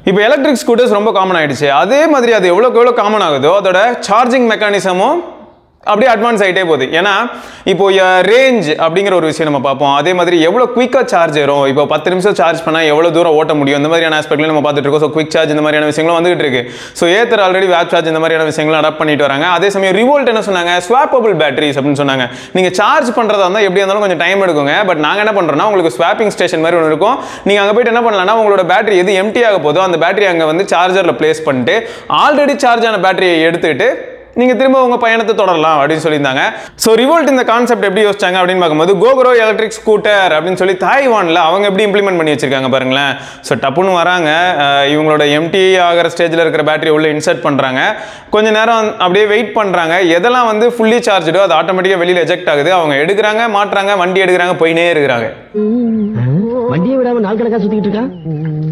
இப்போ electric scooters ரொம்ப common ஆயிடுச்சு அதே மாதிரி அது எவ்வளோக்கு எவ்வளோ காமன் ஆகுதோ அதோட சார்ஜிங் மெக்கானிசமும் அப்படியே அட்வான்ஸ் ஆகிட்டே போகுது ஏன்னா இப்போ ரேஞ்ச் அப்படிங்கிற ஒரு விஷயம் நம்ம பார்ப்போம் அதே மாதிரி எவ்வளோ குயிக்காக சார்ஜ் ஏறும் இப்போ பத்து நிமிஷம் சார்ஜ் பண்ணால் எவ்வளோ தூரம் ஓட்ட முடியும் இந்த மாதிரியான ஆஸ்பெக்ட்ல நம்ம பார்த்துட்டு இருக்கோம் ஸோ குயிக் சார்ஜ் இந்த மாதிரியான விஷயங்களும் வந்துகிட்டு இருக்கு ஸோ ஏத்தர் ஆல்ரெடி வேப் சார்ஜ் இந்த மாதிரியான விஷயங்களும் அடாப்ட் பண்ணிட்டு வராங்க அதே சமயம் ரிவோல்ட் என்ன சொன்னாங்க ஸ்வாப்பபிள் பேட்டரிஸ் அப்படின்னு சொன்னாங்க நீங்கள் சார்ஜ் பண்ணுறதா இருந்தால் எப்படி இருந்தாலும் கொஞ்சம் டைம் எடுக்குங்க பட் நாங்கள் என்ன பண்ணுறோம்னா உங்களுக்கு ஸ்வாப்பிங் ஸ்டேஷன் மாதிரி ஒன்று இருக்கும் நீங்கள் அங்கே போயிட்டு என்ன பண்ணலாம்னா உங்களோட பேட்டரி எது எம்டி ஆக போதோ அந்த பேட்டரி அங்கே வந்து சார்ஜரில் ப்ளேஸ் பண்ணிட்டு ஆல்ரெடி சார்ஜ் ஆன பேட்டரியை எடுத்துக்கிட்டு நீங்க திரும்ப உங்க பயணத்தை தொடரலாம் அப்படின்னு சொல்லியிருந்தாங்க ஸோ ரிவோல்ட் இந்த கான்செப்ட் எப்படி யோசிச்சாங்க அப்படின்னு பார்க்கும்போது கோகுரோ எலக்ட்ரிக் ஸ்கூட்டர் அப்படின்னு சொல்லி தாய்வான்ல அவங்க எப்படி இம்ப்ளிமெண்ட் பண்ணி வச்சிருக்காங்க பாருங்களேன் ஸோ டப்புன்னு வராங்க அஹ் இவங்களோட எம்டி ஆகிற ஸ்டேஜில் இருக்கிற பேட்டரி உள்ள இன்சர்ட் பண்றாங்க கொஞ்ச நேரம் அப்படியே வெயிட் பண்றாங்க எதெல்லாம் வந்து ஃபுல்லி சார்ஜோ அது ஆட்டோமேட்டிக்காக வெளியில் எஜெக்ட் ஆகுது அவங்க எடுக்கிறாங்க மாட்டுறாங்க வண்டி எடுக்கிறாங்க போயினே இருக்கிறாங்க வண்டியை விடாம நாள் கணக்கா சுத்திக்கிட்டு இருக்கான்